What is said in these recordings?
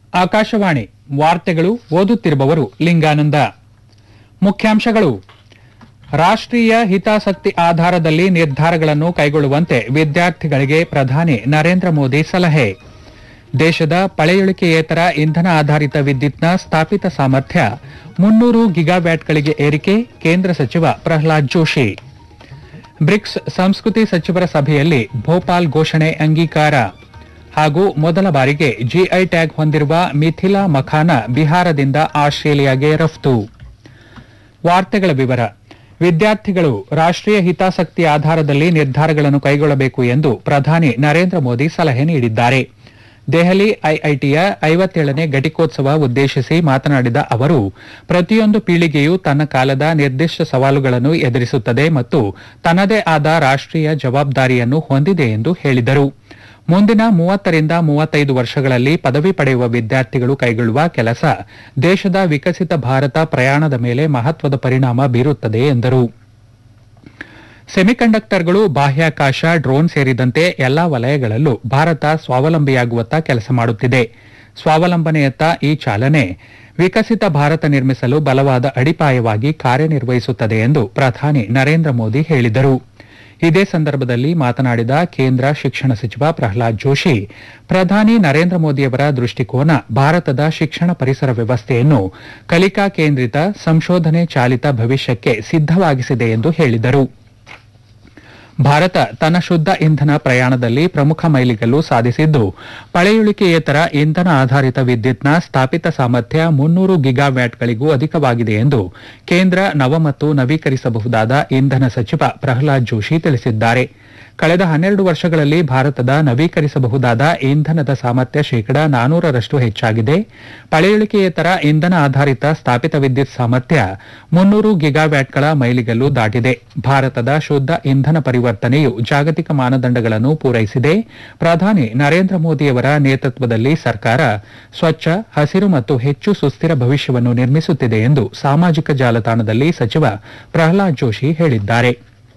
ಆಕಾಶವಾಣಿ ವಾರ್ತೆಗಳು ಓದುತ್ತಿರುವವರು ಲಿಂಗಾನಂದ ಮುಖ್ಯಾಂಶಗಳು ರಾಷ್ಟ್ರೀಯ ಹಿತಾಸಕ್ತಿ ಆಧಾರದಲ್ಲಿ ನಿರ್ಧಾರಗಳನ್ನು ಕೈಗೊಳ್ಳುವಂತೆ ವಿದ್ಯಾರ್ಥಿಗಳಿಗೆ ಪ್ರಧಾನಿ ನರೇಂದ್ರ ಮೋದಿ ಸಲಹೆ ದೇಶದ ಪಳೆಯುಳಿಕೆಯೇತರ ಇಂಧನ ಆಧಾರಿತ ವಿದ್ಯುತ್ನ ಸ್ಥಾಪಿತ ಸಾಮರ್ಥ್ಯ ಮುನ್ನೂರು ಗಿಗಾವ್ಯಾಟ್ಗಳಿಗೆ ಏರಿಕೆ ಕೇಂದ್ರ ಸಚಿವ ಪ್ರಹ್ಲಾದ್ ಜೋಶಿ ಬ್ರಿಕ್ಸ್ ಸಂಸ್ಕೃತಿ ಸಚಿವರ ಸಭೆಯಲ್ಲಿ ಭೋಪಾಲ್ ಘೋಷಣೆ ಅಂಗೀಕಾರ ಹಾಗೂ ಮೊದಲ ಬಾರಿಗೆ ಜಿಐ ಟ್ಯಾಗ್ ಹೊಂದಿರುವ ಮಿಥಿಲಾ ಮಖಾನ ಬಿಹಾರದಿಂದ ಆಸ್ಟ್ರೇಲಿಯಾಗೆ ರಫ್ತು ವಾರ್ತೆಗಳ ವಿವರ ವಿದ್ಯಾರ್ಥಿಗಳು ರಾಷ್ಟ್ರೀಯ ಹಿತಾಸಕ್ತಿ ಆಧಾರದಲ್ಲಿ ನಿರ್ಧಾರಗಳನ್ನು ಕೈಗೊಳ್ಳಬೇಕು ಎಂದು ಪ್ರಧಾನಿ ನರೇಂದ್ರ ಮೋದಿ ಸಲಹೆ ನೀಡಿದ್ದಾರೆ ದೆಹಲಿ ಐಐಟಿಯ ಐವತ್ತೇಳನೇ ಘಟಿಕೋತ್ಸವ ಉದ್ದೇಶಿಸಿ ಮಾತನಾಡಿದ ಅವರು ಪ್ರತಿಯೊಂದು ಪೀಳಿಗೆಯು ತನ್ನ ಕಾಲದ ನಿರ್ದಿಷ್ಟ ಸವಾಲುಗಳನ್ನು ಎದುರಿಸುತ್ತದೆ ಮತ್ತು ತನ್ನದೇ ಆದ ರಾಷ್ಟ್ರೀಯ ಜವಾಬ್ದಾರಿಯನ್ನು ಹೊಂದಿದೆ ಎಂದು ಹೇಳಿದರು ಮುಂದಿನ ಮೂವತ್ತರಿಂದ ಮೂವತ್ತೈದು ವರ್ಷಗಳಲ್ಲಿ ಪದವಿ ಪಡೆಯುವ ವಿದ್ಯಾರ್ಥಿಗಳು ಕೈಗೊಳ್ಳುವ ಕೆಲಸ ದೇಶದ ವಿಕಸಿತ ಭಾರತ ಪ್ರಯಾಣದ ಮೇಲೆ ಮಹತ್ವದ ಪರಿಣಾಮ ಬೀರುತ್ತದೆ ಎಂದರು ಸೆಮಿಕಂಡಕ್ಟರ್ಗಳು ಬಾಹ್ಯಾಕಾಶ ಡ್ರೋನ್ ಸೇರಿದಂತೆ ಎಲ್ಲಾ ವಲಯಗಳಲ್ಲೂ ಭಾರತ ಸ್ವಾವಲಂಬಿಯಾಗುವತ್ತ ಕೆಲಸ ಮಾಡುತ್ತಿದೆ ಸ್ವಾವಲಂಬನೆಯತ್ತ ಈ ಚಾಲನೆ ವಿಕಸಿತ ಭಾರತ ನಿರ್ಮಿಸಲು ಬಲವಾದ ಅಡಿಪಾಯವಾಗಿ ಕಾರ್ಯನಿರ್ವಹಿಸುತ್ತದೆ ಎಂದು ಪ್ರಧಾನಿ ನರೇಂದ್ರ ಮೋದಿ ಹೇಳಿದರು ಇದೇ ಸಂದರ್ಭದಲ್ಲಿ ಮಾತನಾಡಿದ ಕೇಂದ್ರ ಶಿಕ್ಷಣ ಸಚಿವ ಪ್ರಹ್ಲಾದ್ ಜೋಶಿ ಪ್ರಧಾನಿ ನರೇಂದ್ರ ಮೋದಿಯವರ ದೃಷ್ಟಿಕೋನ ಭಾರತದ ಶಿಕ್ಷಣ ಪರಿಸರ ವ್ಯವಸ್ಥೆಯನ್ನು ಕಲಿಕಾ ಕೇಂದ್ರಿತ ಸಂಶೋಧನೆ ಚಾಲಿತ ಭವಿಷ್ಯಕ್ಕೆ ಸಿದ್ದವಾಗಿಸಿದೆ ಎಂದು ಹೇಳಿದರು ಭಾರತ ತನ್ನ ಶುದ್ಧ ಇಂಧನ ಪ್ರಯಾಣದಲ್ಲಿ ಪ್ರಮುಖ ಮೈಲಿಗಲ್ಲು ಸಾಧಿಸಿದ್ದು ಪಳೆಯುಳಿಕೆಯೇತರ ಇಂಧನ ಆಧಾರಿತ ವಿದ್ಯುತ್ನ ಸ್ಥಾಪಿತ ಸಾಮರ್ಥ್ಯ ಮುನ್ನೂರು ಗಿಗಾವ್ಯಾಟ್ಗಳಿಗೂ ಅಧಿಕವಾಗಿದೆ ಎಂದು ಕೇಂದ್ರ ನವ ಮತ್ತು ನವೀಕರಿಸಬಹುದಾದ ಇಂಧನ ಸಚಿವ ಪ್ರಹ್ಲಾದ್ ಜೋಶಿ ತಿಳಿಸಿದ್ದಾರೆ ಕಳೆದ ಹನ್ನೆರಡು ವರ್ಷಗಳಲ್ಲಿ ಭಾರತದ ನವೀಕರಿಸಬಹುದಾದ ಇಂಧನದ ಸಾಮರ್ಥ್ಯ ಶೇಕಡಾ ನಾನೂರರಷ್ಟು ಹೆಚ್ಚಾಗಿದೆ ಪಳೆಯುಳಿಕೆಯೇತರ ಇಂಧನ ಆಧಾರಿತ ಸ್ಥಾಪಿತ ವಿದ್ಯುತ್ ಸಾಮರ್ಥ್ಯ ಮುನ್ನೂರು ಗಿಗಾವ್ಯಾಟ್ಗಳ ಮೈಲಿಗಲ್ಲು ದಾಟಿದೆ ಭಾರತದ ಶುದ್ಧ ಇಂಧನ ಪರಿವರ್ತನೆಯು ಜಾಗತಿಕ ಮಾನದಂಡಗಳನ್ನು ಪೂರೈಸಿದೆ ಪ್ರಧಾನಿ ನರೇಂದ್ರ ಮೋದಿಯವರ ನೇತೃತ್ವದಲ್ಲಿ ಸರ್ಕಾರ ಸ್ವಚ್ಛ ಹಸಿರು ಮತ್ತು ಹೆಚ್ಚು ಸುಸ್ಥಿರ ಭವಿಷ್ಯವನ್ನು ನಿರ್ಮಿಸುತ್ತಿದೆ ಎಂದು ಸಾಮಾಜಿಕ ಜಾಲತಾಣದಲ್ಲಿ ಸಚಿವ ಪ್ರಹ್ಲಾದ್ ಜೋಶಿ ಹೇಳಿದ್ದಾರೆ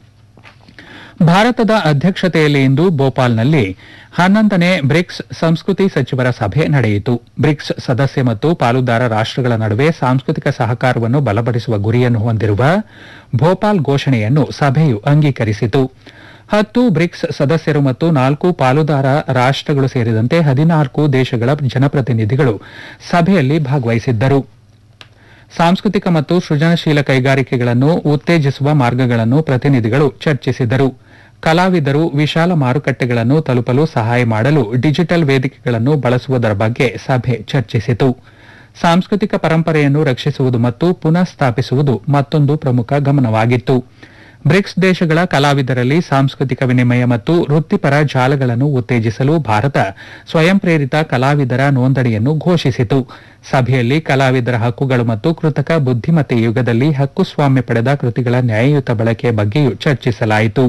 ಭಾರತದ ಅಧ್ಯಕ್ಷತೆಯಲ್ಲಿ ಇಂದು ಭೋಪಾಲ್ನಲ್ಲಿ ಹನ್ನೊಂದನೇ ಬ್ರಿಕ್ಸ್ ಸಂಸ್ಕೃತಿ ಸಚಿವರ ಸಭೆ ನಡೆಯಿತು ಬ್ರಿಕ್ಸ್ ಸದಸ್ಯ ಮತ್ತು ಪಾಲುದಾರ ರಾಷ್ಟಗಳ ನಡುವೆ ಸಾಂಸ್ಕೃತಿಕ ಸಹಕಾರವನ್ನು ಬಲಪಡಿಸುವ ಗುರಿಯನ್ನು ಹೊಂದಿರುವ ಭೋಪಾಲ್ ಘೋಷಣೆಯನ್ನು ಸಭೆಯು ಅಂಗೀಕರಿಸಿತು ಹತ್ತು ಬ್ರಿಕ್ಸ್ ಸದಸ್ಯರು ಮತ್ತು ನಾಲ್ಕು ಪಾಲುದಾರ ರಾಷ್ಟಗಳು ಸೇರಿದಂತೆ ಹದಿನಾಲ್ಕು ದೇಶಗಳ ಜನಪ್ರತಿನಿಧಿಗಳು ಸಭೆಯಲ್ಲಿ ಭಾಗವಹಿಸಿದ್ದರು ಸಾಂಸ್ಕೃತಿಕ ಮತ್ತು ಸೃಜನಶೀಲ ಕೈಗಾರಿಕೆಗಳನ್ನು ಉತ್ತೇಜಿಸುವ ಮಾರ್ಗಗಳನ್ನು ಪ್ರತಿನಿಧಿಗಳು ಚರ್ಚಿಸಿದರು ಕಲಾವಿದರು ವಿಶಾಲ ಮಾರುಕಟ್ಟೆಗಳನ್ನು ತಲುಪಲು ಸಹಾಯ ಮಾಡಲು ಡಿಜಿಟಲ್ ವೇದಿಕೆಗಳನ್ನು ಬಳಸುವುದರ ಬಗ್ಗೆ ಸಭೆ ಚರ್ಚಿಸಿತು ಸಾಂಸ್ಕೃತಿಕ ಪರಂಪರೆಯನ್ನು ರಕ್ಷಿಸುವುದು ಮತ್ತು ಪುನಃ ಸ್ಥಾಪಿಸುವುದು ಮತ್ತೊಂದು ಪ್ರಮುಖ ಗಮನವಾಗಿತ್ತು ಬ್ರಿಕ್ಸ್ ದೇಶಗಳ ಕಲಾವಿದರಲ್ಲಿ ಸಾಂಸ್ಕೃತಿಕ ವಿನಿಮಯ ಮತ್ತು ವೃತ್ತಿಪರ ಜಾಲಗಳನ್ನು ಉತ್ತೇಜಿಸಲು ಭಾರತ ಸ್ವಯಂ ಪ್ರೇರಿತ ಕಲಾವಿದರ ನೋಂದಣಿಯನ್ನು ಘೋಷಿಸಿತು ಸಭೆಯಲ್ಲಿ ಕಲಾವಿದರ ಹಕ್ಕುಗಳು ಮತ್ತು ಕೃತಕ ಬುದ್ದಿಮತ್ತೆ ಯುಗದಲ್ಲಿ ಹಕ್ಕುಸ್ವಾಮ್ಯ ಪಡೆದ ಕೃತಿಗಳ ನ್ಯಾಯಯುತ ಬಳಕೆಯ ಬಗ್ಗೆಯೂ ಚರ್ಚಿಸಲಾಯಿತು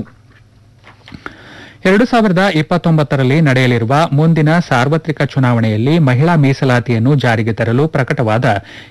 ಎರಡು ಸಾವಿರದ ಇಪ್ಪತ್ತೊಂಬತ್ತರಲ್ಲಿ ನಡೆಯಲಿರುವ ಮುಂದಿನ ಸಾರ್ವತ್ರಿಕ ಚುನಾವಣೆಯಲ್ಲಿ ಮಹಿಳಾ ಮೀಸಲಾತಿಯನ್ನು ಜಾರಿಗೆ ತರಲು ಪ್ರಕಟವಾದ